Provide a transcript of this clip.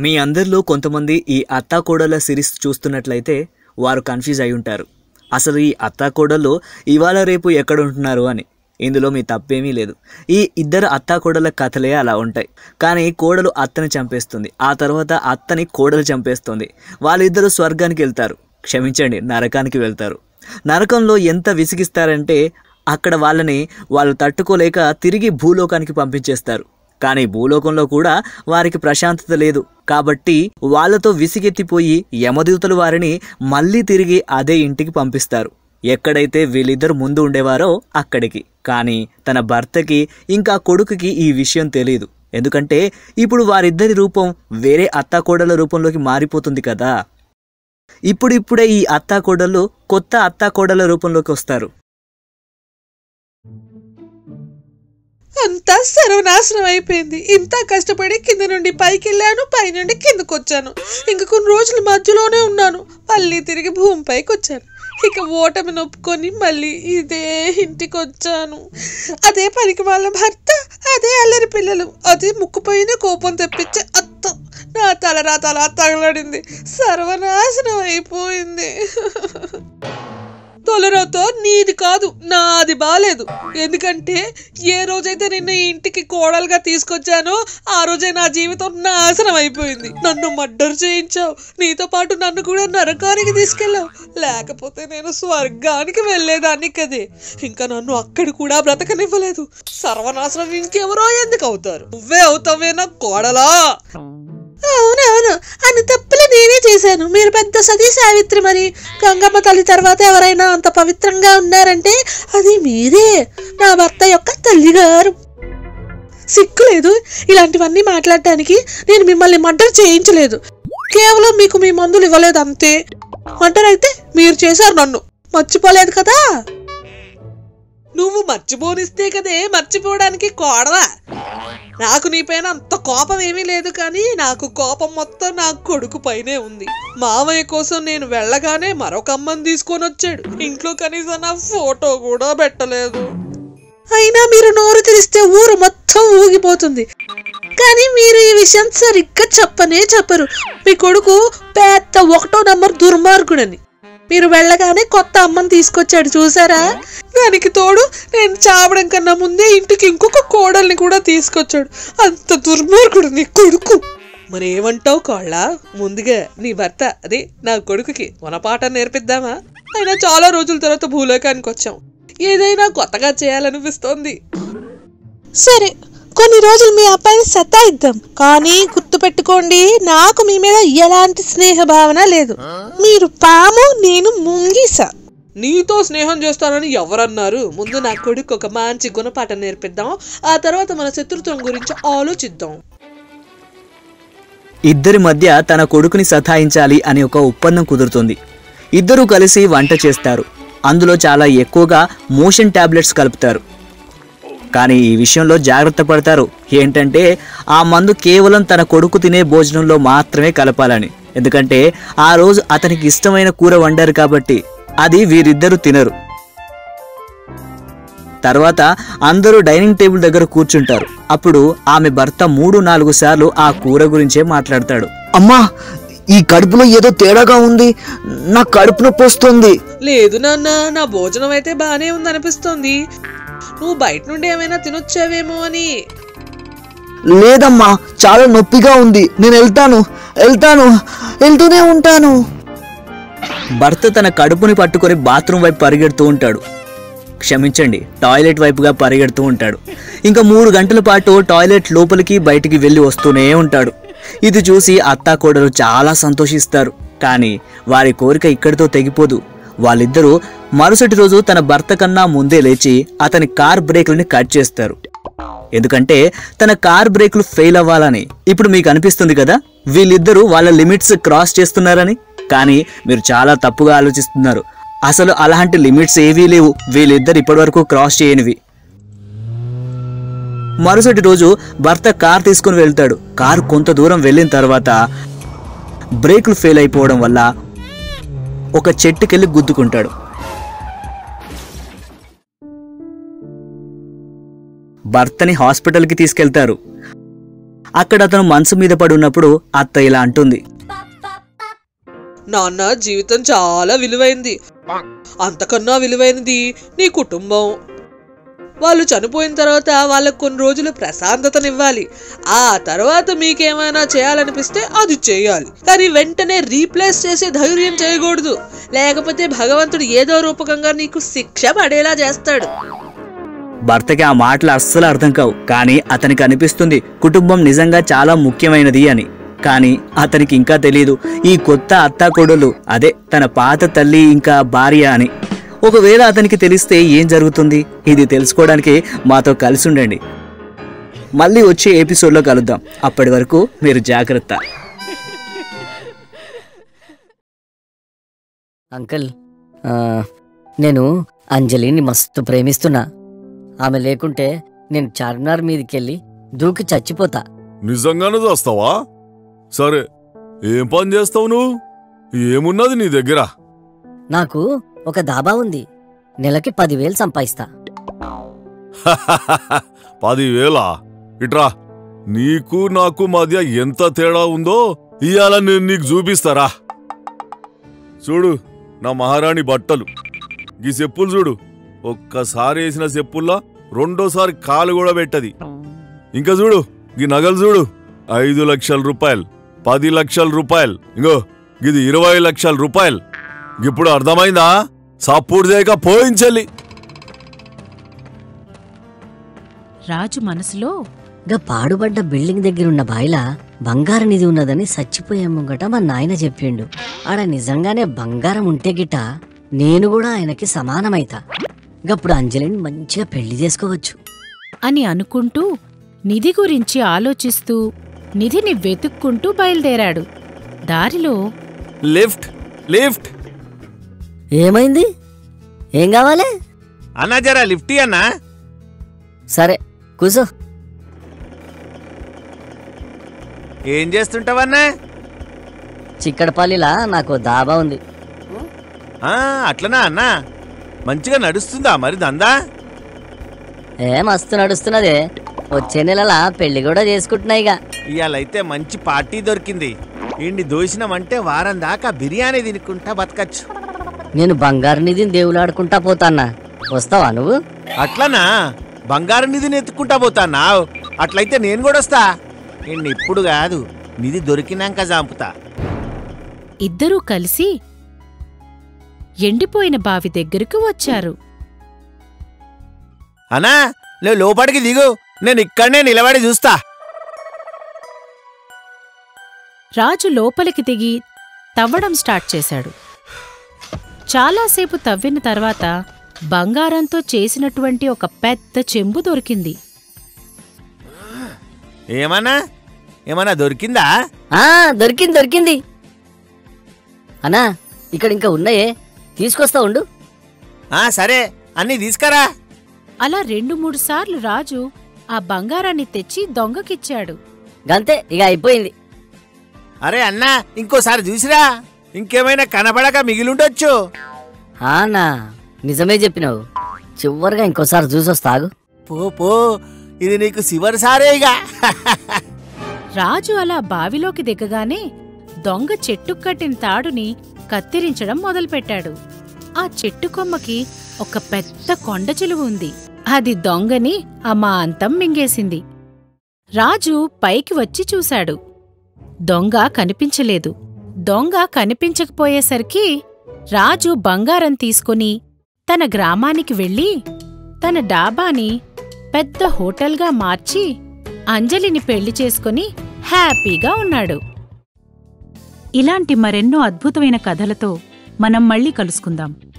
మీ అందరిలో కొంతమంది ఈ అత్తాకోడల సిరీస్ చూస్తున్నట్లయితే వారు కన్ఫ్యూజ్ అయి ఉంటారు అసలు ఈ అత్తాకోడలు ఇవాళ రేపు ఎక్కడ ఉంటున్నారు అని ఇందులో మీ తప్పేమీ లేదు ఈ ఇద్దరు అత్తాకోడల కథలే అలా ఉంటాయి కానీ కోడలు అత్తని చంపేస్తుంది ఆ తర్వాత అత్తని కోడలు చంపేస్తుంది వాళ్ళిద్దరూ స్వర్గానికి వెళ్తారు క్షమించండి నరకానికి వెళ్తారు నరకంలో ఎంత విసిగిస్తారంటే అక్కడ వాళ్ళని వాళ్ళు తట్టుకోలేక తిరిగి భూలోకానికి పంపించేస్తారు కానీ భూలోకంలో కూడా వారికి ప్రశాంతత లేదు కాబట్టి వాళ్ళతో విసిగెత్తిపోయి యమదూతలు వారిని మళ్ళీ తిరిగి అదే ఇంటికి పంపిస్తారు ఎక్కడైతే వీళ్ళిద్దరు ముందు ఉండేవారో అక్కడికి కానీ తన భర్తకి ఇంకా కొడుకుకి ఈ విషయం తెలియదు ఎందుకంటే ఇప్పుడు వారిద్దరి రూపం వేరే అత్తాకోడల రూపంలోకి మారిపోతుంది కదా ఇప్పుడిప్పుడే ఈ అత్తాకోడళ్ళు కొత్త అత్తాకోడల రూపంలోకి వస్తారు అంతా సర్వనాశనం అయిపోయింది ఇంత కష్టపడి కింద నుండి పైకి వెళ్ళాను పై నుండి కిందకు వచ్చాను ఇంక కొన్ని రోజులు మధ్యలోనే ఉన్నాను మళ్ళీ తిరిగి భూమిపైకి వచ్చాను ఇక ఓటమి నొప్పుకొని మళ్ళీ ఇదే ఇంటికి వచ్చాను అదే పనికి వాళ్ళ భర్త అదే అల్లరి పిల్లలు అదే ముక్కుపోయిన కోపం తెప్పించే అత్త నా తలరా తల తగలడింది సర్వనాశనం అయిపోయింది తొలరాతో నీది కాదు నాది బాలేదు ఎందుకంటే ఏ రోజైతే నిన్ను ఈ ఇంటికి కోడలుగా తీసుకొచ్చానో ఆ రోజే నా జీవితం నాశనం అయిపోయింది నన్ను మర్డర్ చేయించావు నీతో పాటు నన్ను కూడా నరకానికి తీసుకెళ్ళావు లేకపోతే నేను స్వర్గానికి వెళ్ళేదాన్ని కదే ఇంకా నన్ను అక్కడ కూడా బ్రతకనివ్వలేదు సర్వనాశనం ఇంకెవరో ఎందుకు అవుతారు నువ్వే అవుతావే నా కోడలా అవునవును అన్ని తప్పులు నేనే చేశాను మీరు పెద్ద సతీ సావిత్రి మరి గంగమ్మ తల్లి తర్వాత ఎవరైనా అంత పవిత్రంగా ఉన్నారంటే అది మీరే నా భర్త యొక్క తల్లిగారు సిక్కు లేదు ఇలాంటివన్నీ మాట్లాడటానికి నేను మిమ్మల్ని మర్డర్ చేయించలేదు కేవలం మీకు మీ మందులు ఇవ్వలేదు అంతే మర్డర్ అయితే మీరు చేశారు నన్ను మర్చిపోలేదు కదా నువ్వు మర్చిపోనిస్తే కదే మర్చిపోవడానికి కోడవా నాకు నీపైన అంత కోపం ఏమీ లేదు కానీ నాకు కోపం మొత్తం నా కొడుకు పైనే ఉంది మామయ్య కోసం నేను వెళ్ళగానే మరొక అమ్మని తీసుకొని వచ్చాడు ఇంట్లో కనీసం నా ఫోటో కూడా పెట్టలేదు అయినా మీరు నోరు తెరిస్తే ఊరు మొత్తం ఊగిపోతుంది కానీ మీరు ఈ విషయం సరిగ్గా చెప్పనే చెప్పరు మీ కొడుకు పెద్ద ఒకటో నంబర్ దుర్మార్గుడని మీరు వెళ్ళగానే కొత్త అమ్మని తీసుకొచ్చాడు చూసారా దానికి తోడు నేను చావడం కన్నా ముందే ఇంటికి ఇంకొక కోడల్ని కూడా తీసుకొచ్చాడు అంత దుర్మార్గుడు నీ కొడుకు మరి ఏమంటావు కోళ్ళ ముందుగా నీ భర్త అదే నా కొడుకుకి మన పాట నేర్పిద్దామా అయినా చాలా రోజుల తర్వాత భూలోకానికి వచ్చాం ఏదైనా కొత్తగా చేయాలనిపిస్తోంది సరే కొన్ని రోజులు మీ అబ్బాయిని సతాయిద్దాం కానీ గుర్తుపెట్టుకోండి నాకు మీ మీద ఎలాంటి స్నేహ భావన లేదు మీరు పాము నేను ముంగిస నీతో స్నేహం చేస్తానని ఎవరన్నారు ముందు నా కొడుకు ఒక మంచి గుణపాఠం నేర్పిద్దాం ఆ తర్వాత మన శత్రుత్వం గురించి ఆలోచిద్దాం ఇద్దరి మధ్య తన కొడుకుని సతాయించాలి అని ఒక ఒప్పందం కుదురుతుంది ఇద్దరూ కలిసి వంట చేస్తారు అందులో చాలా ఎక్కువగా మోషన్ టాబ్లెట్స్ కలుపుతారు కానీ ఈ విషయంలో జాగ్రత్త పడతారు ఏంటంటే ఆ మందు కేవలం తన కొడుకు తినే భోజనంలో మాత్రమే కలపాలని ఎందుకంటే ఆ రోజు అతనికి ఇష్టమైన కూర వండారు కాబట్టి అది వీరిద్దరూ తినరు తర్వాత అందరూ డైనింగ్ టేబుల్ దగ్గర కూర్చుంటారు అప్పుడు ఆమె భర్త మూడు నాలుగు సార్లు ఆ కూర గురించే మాట్లాడతాడు అమ్మా ఈ కడుపులో ఏదో తేడాగా ఉంది నా కడుపు నొప్పి వస్తుంది లేదు నాన్న నా భోజనం అయితే బానే ఉందనిపిస్తోంది నువ్వు బయట నుండి ఏమైనా తినొచ్చావేమో అని లేదమ్మా చాలా నొప్పిగా ఉంది నేను వెళ్తాను వెళ్తాను వెళ్తూనే ఉంటాను భర్త తన కడుపుని పట్టుకొని బాత్రూమ్ వైపు పరిగెడుతూ ఉంటాడు క్షమించండి టాయిలెట్ వైపుగా పరిగెడుతూ ఉంటాడు ఇంకా మూడు గంటల పాటు టాయిలెట్ లోపలికి బయటికి వెళ్ళి వస్తూనే ఉంటాడు ఇది చూసి అత్తా కోడలు చాలా సంతోషిస్తారు కానీ వారి కోరిక ఇక్కడితో తెగిపోదు వాళ్ళిద్దరూ మరుసటి రోజు తన భర్త కన్నా ముందే లేచి అతని కార్ బ్రేకులని కట్ చేస్తారు ఎందుకంటే తన కార్ బ్రేకులు ఫెయిల్ అవ్వాలని ఇప్పుడు మీకు అనిపిస్తుంది కదా వీళ్ళిద్దరూ వాళ్ళ లిమిట్స్ క్రాస్ చేస్తున్నారని కానీ మీరు చాలా తప్పుగా ఆలోచిస్తున్నారు అసలు అలాంటి లిమిట్స్ ఏవీ లేవు వీళ్ళిద్దరు ఇప్పటివరకు క్రాస్ చేయనివి మరుసటి రోజు భర్త కార్ తీసుకుని వెళ్తాడు కారు కొంత దూరం వెళ్ళిన తర్వాత బ్రేకులు ఫెయిల్ అయిపోవడం వల్ల ఒక చెట్టుకెళ్ళి గుద్దుకుంటాడు భర్తని హాస్పిటల్కి తీసుకెళ్తారు అక్కడ అతను మనసు మీద పడి ఉన్నప్పుడు అత్త ఇలా అంటుంది నాన్న జీవితం చాలా విలువైంది అంతకన్నా విలువైనది నీ కుటుంబం వాళ్ళు చనిపోయిన తర్వాత వాళ్ళకు కొన్ని రోజులు ప్రశాంతతనివ్వాలి ఆ తర్వాత మీకేమైనా చేయాలనిపిస్తే అది చేయాలి కానీ వెంటనే రీప్లేస్ చేసే ధైర్యం చేయకూడదు లేకపోతే భగవంతుడు ఏదో రూపకంగా నీకు శిక్ష పడేలా చేస్తాడు భర్తకి ఆ మాటలు అస్సలు అర్థం కావు కానీ అతనికి అనిపిస్తుంది కుటుంబం నిజంగా చాలా ముఖ్యమైనది అని కానీ అతనికి ఇంకా తెలియదు ఈ కొత్త అత్తాకోడలు అదే తన పాత తల్లి ఇంకా భార్య అని ఒకవేళ అతనికి తెలిస్తే ఏం జరుగుతుంది ఇది తెలుసుకోవడానికి మాతో కలిసి ఉండండి మళ్ళీ వచ్చే ఎపిసోడ్లో కలుద్దాం అప్పటి వరకు మీరు జాగ్రత్త అంకుల్ ఆ, నేను అంజలిని మస్తు ప్రేమిస్తున్నా ఆమె లేకుంటే నేను చార్మినార్ మీదకెళ్ళి దూకి చచ్చిపోతా నిజంగానే చేస్తావా సరే ఏం పని చేస్తావు నువ్వు ఏమున్నది నీ దగ్గర నాకు ఒక దాబా ఉంది నెలకి పదివేలు సంపాదిస్తా పదివేలా ఇట్రా నీకు నాకు మధ్య ఎంత తేడా ఉందో ఇవాళ నేను నీకు చూపిస్తారా చూడు నా మహారాణి బట్టలు ఈ చెప్పులు చూడు ఒక్కసారి వేసిన చెప్పుల్లా రెండోసారి కాలు కూడా పెట్టది ఇంకా చూడు ఈ నగలు చూడు ఐదు లక్షల రూపాయలు పది లక్షల రూపాయలు ఇంకో ఇది ఇరవై లక్షల రూపాయలు ఇప్పుడు అర్థమైందా సప్పుడు చేయక పోయించల్లి రాజు మనసులో గా పాడుబడ్డ బిల్డింగ్ దగ్గరున్న బాయిలా బంగారు నిధి ఉన్నదని చచ్చిపోయే ముంగట మా నాయన చెప్పిండు ఆడ నిజంగానే బంగారం ఉంటే గిట నేను కూడా ఆయనకి సమానమైతా గప్పుడు అంజలిని మంచిగా పెళ్లి చేసుకోవచ్చు అని అనుకుంటూ నిధి గురించి ఆలోచిస్తూ నిధిని వెతుక్కుంటూ బయలుదేరాడు దారిలో లిఫ్ట్ లిఫ్ట్ ఏమైంది ఏం కావాలి అన్నా జరా లిఫ్ట్ అన్నా సరే కూసో ఏం చేస్తుంటావన్నా చిక్కడపల్లిలా నాకు దాబా ఉంది అట్లనా అన్నా మంచిగా నడుస్తుందా మరి దందా ఏ మస్తు నడుస్తున్నదే వచ్చే నెలలా పెళ్లి కూడా చేసుకుంటున్నాయిగా ఇవాళైతే మంచి పార్టీ దొరికింది ఇండి దోసినామంటే వారం దాకా బిర్యానీ తినుకుంటా బతకచ్చు నేను బంగారు నిధిని దేవులాడుకుంటా పోతాన్నా వస్తావా నువ్వు అట్లనా బంగారు నిధిని ఎత్తుకుంటా పోతాన్నావు అట్లయితే నేను కూడా వస్తా నిన్ను ఇప్పుడు కాదు నిధి దొరికినాక చంపుతా ఇద్దరూ కలిసి ఎండిపోయిన బావి దగ్గరకు వచ్చారు అనా నువ్వు లోపలికి దిగు నేను ఇక్కడనే నిలబడి చూస్తా రాజు లోపలికి దిగి తవ్వడం స్టార్ట్ చేశాడు చాలాసేపు తవ్విన తర్వాత బంగారంతో చేసినటువంటి ఒక పెద్ద చెంబు దొరికింది ఏమన్నా ఏమన్నా దొరికిందా ఆ దొరికింది దొరికింది అన్నా ఇక్కడ ఇంకా ఉన్నాయే తీసుకొస్తా ఉండు ఆ సరే అన్నీ తీసుకురా అలా రెండు మూడు సార్లు రాజు ఆ బంగారాన్ని తెచ్చి దొంగకిచ్చాడు గంతే ఇక అయిపోయింది అరే అన్నా ఇంకోసారి చూసిరా ఇంకేమైనా కనపడక మిగిలుండొచ్చు ఆనా నిజమే చెప్పినావు చివరిగా ఇంకోసారి చూసొస్తాగు పో పో ఇది నీకు చివరిసారేగా రాజు అలా బావిలోకి దిగగానే దొంగ చెట్టు కట్టిన తాడుని కత్తిరించడం మొదలుపెట్టాడు ఆ చెట్టు కొమ్మకి ఒక పెద్ద కొండ చిలువ ఉంది అది దొంగని అమాంతం మింగేసింది రాజు పైకి వచ్చి చూశాడు దొంగ కనిపించలేదు దొంగ కనిపించకపోయేసరికి రాజు బంగారం తీసుకుని తన గ్రామానికి వెళ్ళి తన డాబాని పెద్ద హోటల్గా మార్చి అంజలిని పెళ్లి చేసుకుని హ్యాపీగా ఉన్నాడు ఇలాంటి మరెన్నో అద్భుతమైన కథలతో మనం మళ్ళీ కలుసుకుందాం